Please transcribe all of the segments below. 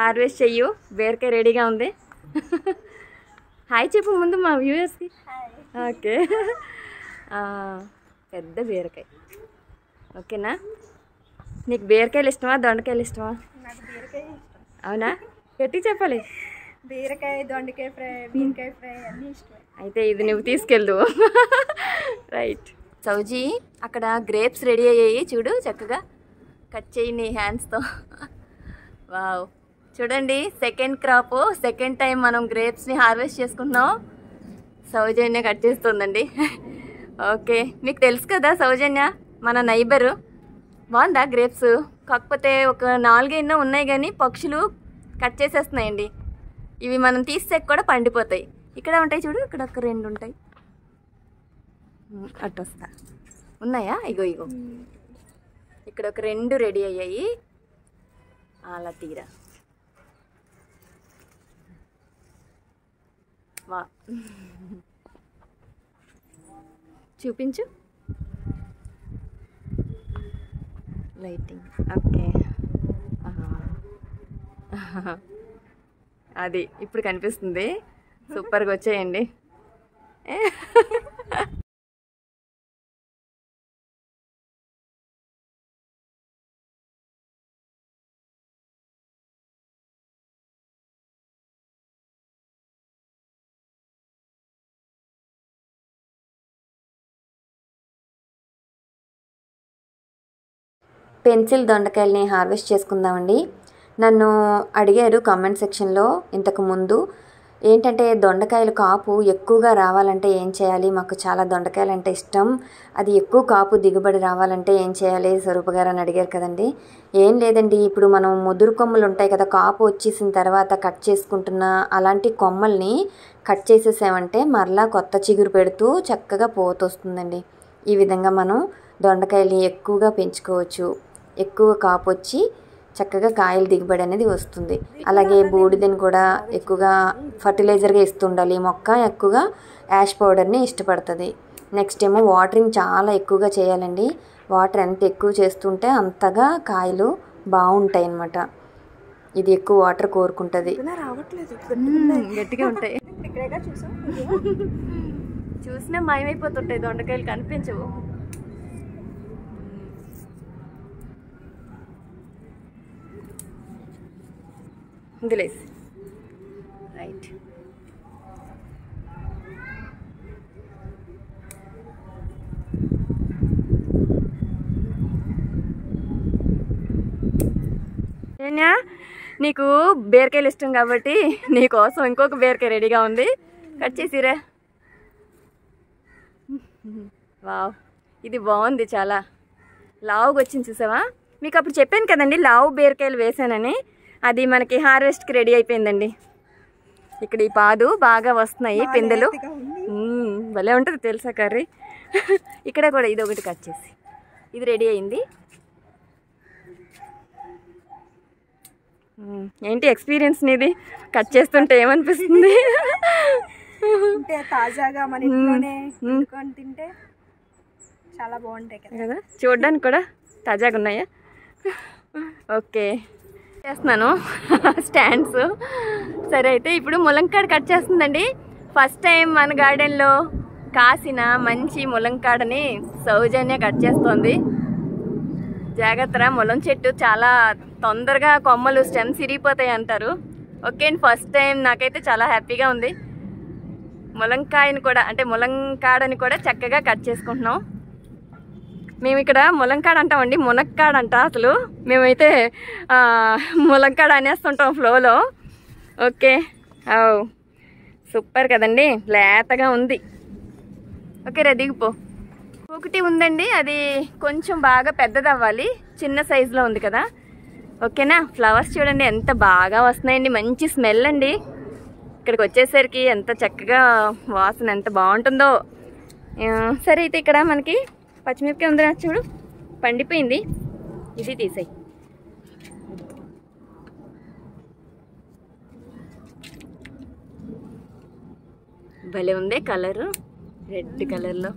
Harvest చెయ్యు బీరకాయ రెడీగా ఉంది హాయ్ చెప్పు ముందు మా వ్యూయర్స్కి ఓకే ఆ, పెద్ద బీరకాయ ఓకేనా నీకు బీరకాయలు ఇష్టమా దొండకాయలు ఇష్టమా నాకు బీరకాయ ఇష్టం అవునా గట్టి చెప్పాలి బీరకాయ దొండకాయ ఫ్రై బీరకాయ ఫ్రై అన్నీ ఇష్టమే అయితే ఇది నువ్వు తీసుకెళ్ళు రైట్ సౌజీ అక్కడ గ్రేప్స్ రెడీ అయ్యాయి చూడు చక్కగా కట్ చేయి నీ హ్యాండ్స్తో వావ్ చూడండి సెకండ్ క్రాప్ సెకండ్ టైం మనం గ్రేప్స్ని హార్వెస్ట్ చేసుకుంటున్నాం సౌజన్య కట్ చేస్తుందండి ఓకే మీకు తెలుసు కదా సౌజన్య మన నైబరు బాగుందా గ్రేప్స్ కాకపోతే ఒక నాలుగైనా ఉన్నాయి కానీ పక్షులు కట్ చేసేస్తున్నాయండి ఇవి మనం తీస్తే కూడా పండిపోతాయి ఇక్కడ ఉంటాయి చూడు ఇక్కడ ఒక రెండు ఉంటాయి ఉమ్, అటు వస్తా ఉన్నాయా ఇగో ఇగో ఇక్కడ ఒక రెండు రెడీ అయ్యాయి అలా తీరా వా చూపించు లైటింగ్ ఓకే అది ఇప్పుడు కనిపిస్తుంది సూపర్గా వచ్చేయండి పెన్సిల్ దొండకాయల్ని హార్వెస్ట్ చేసుకుందామండి నన్ను అడిగారు కామెంట్ సెక్షన్లో ఇంతకు ముందు ఏంటంటే దొండకాయలు కాపు ఎక్కువగా రావాలంటే ఏం చేయాలి మాకు చాలా దొండకాయలు అంటే ఇష్టం అది ఎక్కువ కాపు దిగుబడి రావాలంటే ఏం చేయాలి స్వరూప గారు అని అడిగారు కదండి ఏం లేదండి ఇప్పుడు మనం ముదురు కొమ్మలు ఉంటాయి కదా కాపు వచ్చేసిన తర్వాత కట్ చేసుకుంటున్న అలాంటి కొమ్మల్ని కట్ చేసేసామంటే మరలా కొత్త చిగురు పెడుతూ చక్కగా పోతొస్తుందండి ఈ విధంగా మనం దొండకాయల్ని ఎక్కువగా పెంచుకోవచ్చు ఎక్కువ కాపు వచ్చి చక్కగా కాయలు దిగుబడి అనేది వస్తుంది అలాగే బూడిదని కూడా ఎక్కువగా ఫర్టిలైజర్గా ఇస్తుండాలి ఈ మొక్క ఎక్కువగా యాష్ పౌడర్ని ఇష్టపడుతుంది నెక్స్ట్ ఏమో వాటరింగ్ చాలా ఎక్కువగా చేయాలండి వాటర్ ఎంత ఎక్కువ చేస్తుంటే అంతగా కాయలు బాగుంటాయి అన్నమాట ఇది ఎక్కువ వాటర్ కోరుకుంటుంది ఇలా రావట్లేదు గట్టిగా ఉంటాయి ఇక్కడేగా చూసాం చూసినా మాయమైపోతుంటాయి దొండకాయలు కనిపించవు వదిలేసి రైట్ ఏనా నీకు బీరకాయలు ఇష్టం కాబట్టి నీకోసం ఇంకొక బీరకాయ రెడీగా ఉంది కట్ చేసిరా వావ్ ఇది బాగుంది చాలా లావుగా వచ్చింది చూసావా మీకు అప్పుడు చెప్పాను కదండి లావు బీరకాయలు వేసానని అది మనకి హార్వెస్ట్కి రెడీ అయిపోయిందండి ఇక్కడ ఈ పాదు బాగా వస్తున్నాయి పిందెలు మ్మ్, భలే ఉంటుంది తెలుసా కర్రీ ఇక్కడ కూడా ఇది ఒకటి కట్ చేసి ఇది రెడీ అయింది మ్మ్, ఏంటి ఎక్స్పీరియన్స్ నీది కట్ చేస్తుంటే ఏమనిపిస్తుంది అంటే తాజాగా మన ఇంట్లోనే వండుకొని తింటే చాలా బాగుంటాయి కదా కదా చూడడానికి కూడా తాజాగా ఉన్నాయా ఓకే చేస్తున్నాను స్టాండ్స్ సరే అయితే ఇప్పుడు ములంకాడ కట్ చేస్తుందండి ఫస్ట్ టైం మన గార్డెన్లో కాసిన మంచి ములంకాడని సౌజన్య కట్ చేస్తోంది జాగ్రత్త ములం చెట్టు చాలా తొందరగా కొమ్మలు స్టెమ్స్ ఇరిగిపోతాయి అంటారు ఓకే అండి ఫస్ట్ టైం నాకైతే చాలా హ్యాపీగా ఉంది ములంకాయని కూడా అంటే ములంకాడని కూడా చక్కగా కట్ చేసుకుంటున్నాం మేము ఇక్కడ ములంకాడ అంటామండి మునక్కాడ అంట అసలు మేమైతే ఆ, ములంకాడ అనేస్తుంటాం ఫ్లోలో ఓకే ఓ సూపర్ కదండి లేతగా ఉంది ఓకే రా దిగిపో ఒకటి ఉందండి అది కొంచెం బాగా పెద్దది అవ్వాలి చిన్న సైజులో ఉంది కదా ఓకేనా ఫ్లవర్స్ చూడండి ఎంత బాగా వస్తున్నాయండి మంచి స్మెల్ అండి ఇక్కడికి వచ్చేసరికి ఎంత చక్కగా వాసన ఎంత బాగుంటుందో ఆ, సరే అయితే ఇక్కడ మనకి పచ్చిమిరపకాయ ఉందిరా చూడు పండిపోయింది ఇది తీసేయి భలే ఉందే కలరు రెడ్ కలర్లో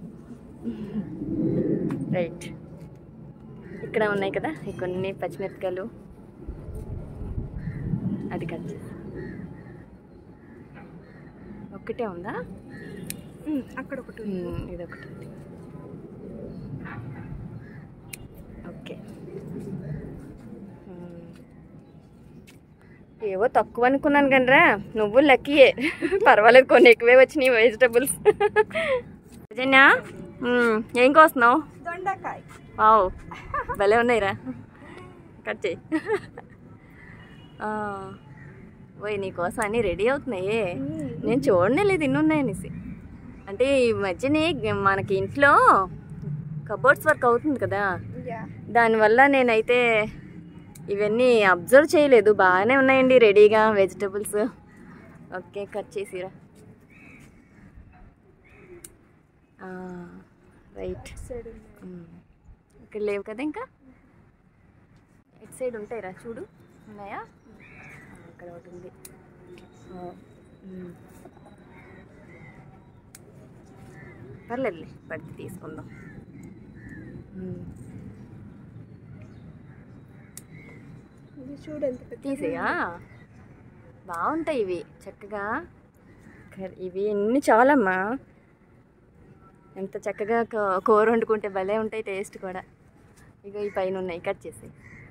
రైట్ ఇక్కడ ఉన్నాయి కదా ఈ కొన్ని పచ్చిమిరపకాయలు అది కట్ చేసి ఒక్కటే ఉందా ఉమ్, అక్కడ ఒకటి ఉంది. మ్మ్, ఇదొకటి ఉంది. ఓకే మ్మ్. ఏవో తక్కువ అనుకున్నాను కనరా నువ్వు లక్కీయే పర్వాలేదు కొన్ని ఎక్కువే వచ్చినాయి వెజిటబుల్స్ జన్యా మ్మ్, ఏం కోస్తున్నావు దొండకాయ వావ్ భలే ఉన్నాయిరా కట్ చేయి ఓయ్ నీకోసం అన్నీ రెడీ అవుతున్నాయి నేను చూడనే లేదు ఇన్ని ఉన్నాయనేసి అంటే ఈ మధ్యనే గ- మనకి ఇంట్లో కబోర్డ్స్ వర్క్ అవుతుంది కదా యా దానివల్ల నేనైతే ఇవన్నీ అబ్జర్వ్ చేయలేదు బాగానే ఉన్నాయండి రెడీగా వెజిటబుల్స్ ఓకే కట్ చేసిరా రైట్ సైడ్ ఉన్నాయి ఇక్కడ లేవు కదా ఇంకా ఇటు సైడ్ ఉంటాయిరా చూడు ఉన్నాయా ఆ, ఇక్కడ ఒకటి ఉంది ఆ, ఉమ్. పర్లేదులే పడితే తీసుకుందాం ఉమ్. ఇది చూడు ఎంత పెద్ద తీసేయా బాగుంటాయి ఇవి చక్కగా కర్- ఇవి ఎన్ని చాలమ్మా ఎంత చక్కగా కూ- కూర వండుకుంటే భలే ఉంటాయి టేస్ట్ కూడా ఇక ఈ పైన ఉన్నాయి కట్ చేసి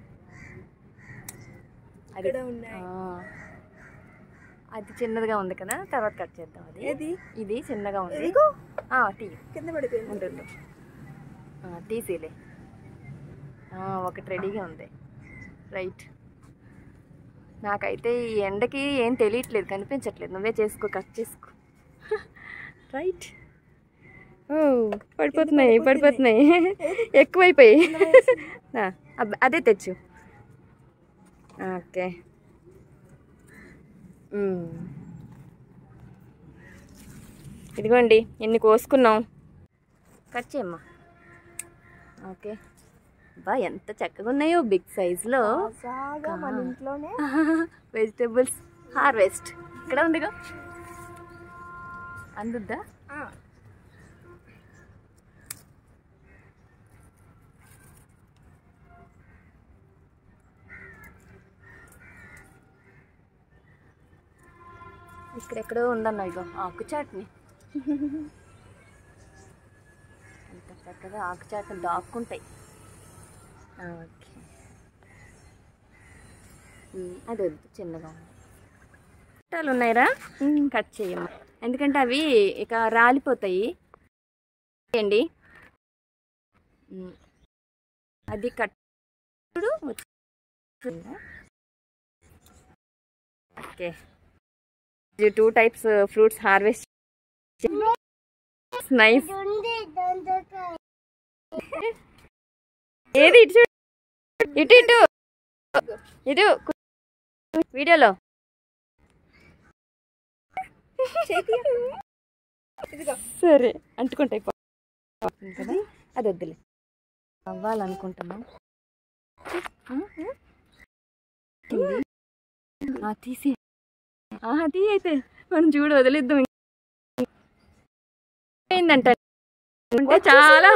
అది ఇక్కడ ఉన్నాయి ఆ. అది చిన్నదిగా ఉంది కదా తర్వాత కట్ చేద్దాం అది ఏది ఇది చిన్నగా ఉంది ఇదిగో ఆ, తీ కింద పడిపోయింది ఉంటుంది ఆ, తీసేలే ఆ, ఒకటి రెడీగా ఉంది రైట్ నాకైతే ఈ ఎండకి ఏం తెలియట్లేదు కనిపించట్లేదు నువ్వే చేసుకో కట్ చేసుకో రైట్ ఓ పడిపోతున్నాయి పడిపోతున్నాయి ఎక్కువైపోయి ఆ, అబ్బ- అదే తెచ్చు ఓకే మ్మ్. ఇదిగోండి ఎన్ని కోసుకున్నాం కట్ చేయమ్మా ఓకే బా ఎంత చక్కగా ఉన్నాయో బిగ్ సైజులో తాజాగా మన ఇంట్లోనే వెజిటేబుల్స్ హార్వెస్ట్ ఇక్కడ ఉందిగా అందుద్దా ఆ, ఇక్కడెక్కడో ఉందన్న ఇగో ఆకు చాట్ని ఎంత చక్కగా ఆకు చాట్ని దాక్కుంటాయి ఓకే ఉమ్, అది వద్దు చిన్నగా ఉంది చుట్టాలు ఉన్నాయిరా ఉమ్, కట్ చేయమ్మా ఎందుకంటే అవి ఇక రాలిపోతాయి అండి ఉమ్, అది కట్ చూడు వచ్చిందా? Okay two types fruits harvest nice ఏది ఇటు చూడు ఇటు ఇటు ఇటు వీడియోలో చేతి ఇదిగో సరే అంటుకుంటాయి పోతుంది కదా అది వద్దులే అవ్వాలనుకుంటున్నాం ఆ, తీసి ఆహా తీ అయితే మనం చూడు వదిలిద్దాం ఏందంట అంటే చాలా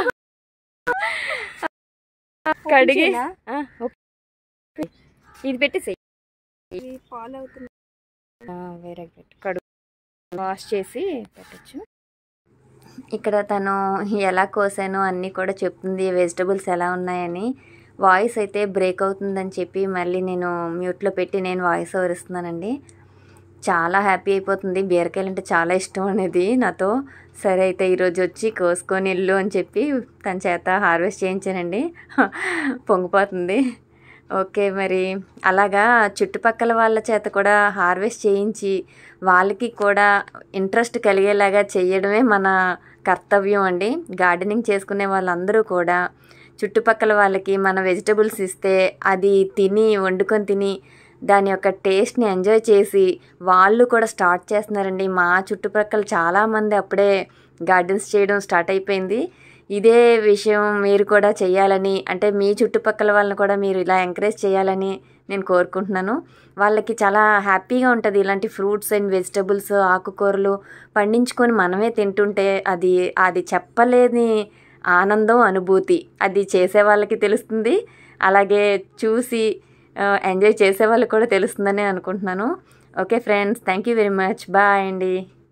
కడిగి ఓకేనా? ఆ, ఓకే. ఇది పెట్టేసి ఇది ఫాలో అవుతుంది వేరే పెట్టు కడుగు వాష్ చేసి పెట్టచ్చు ఇక్కడ తను ఎలా కోసానో అన్నీ కూడా చెప్తుంది వెజిటబుల్స్ ఎలా ఉన్నాయని వాయిస్ అయితే బ్రేక్ అవుతుందని చెప్పి మళ్ళీ నేను మ్యూట్లో పెట్టి నేను వాయిస్ ఓవర్ ఇస్తున్నానండి చాలా హ్యాపీ అయిపోతుంది బీరకాయలు అంటే చాలా ఇష్టం అనేది నాతో సరే అయితే ఈరోజు వచ్చి కోసుకొని వెళ్ళు అని చెప్పి తన చేత హార్వెస్ట్ చేయించానండి పొంగిపోతుంది ఓకే మరి అలాగా చుట్టుపక్కల వాళ్ళ చేత కూడా హార్వెస్ట్ చేయించి వాళ్ళకి కూడా ఇంట్రెస్ట్ కలిగేలాగా చేయడమే మన కర్తవ్యం అండి గార్డెనింగ్ చేసుకునే వాళ్ళందరూ కూడా చుట్టుపక్కల వాళ్ళకి మన వెజిటబుల్స్ ఇస్తే అది తిని వండుకొని తిని దాని యొక్క టేస్ట్ని ఎంజాయ్ చేసి వాళ్ళు కూడా స్టార్ట్ చేస్తున్నారండి మా చుట్టుపక్కల చాలామంది అప్పుడే గార్డెన్స్ చేయడం స్టార్ట్ అయిపోయింది ఇదే విషయం మీరు కూడా చేయాలని అంటే మీ చుట్టుపక్కల వాళ్ళని కూడా మీరు ఇలా ఎంకరేజ్ చేయాలని నేను కోరుకుంటున్నాను వాళ్ళకి చాలా హ్యాపీగా ఉంటుంది ఇలాంటి ఫ్రూట్స్ అండ్ వెజిటబుల్స్ ఆకుకూరలు పండించుకొని మనమే తింటుంటే అది అది చెప్పలేని ఆనందం అనుభూతి అది చేసే వాళ్ళకి తెలుస్తుంది అలాగే చూసి ఎంజాయ్ చేసే వాళ్ళకి కూడా తెలుస్తుందని అనుకుంటున్నాను okay friends thank you very much bye అండి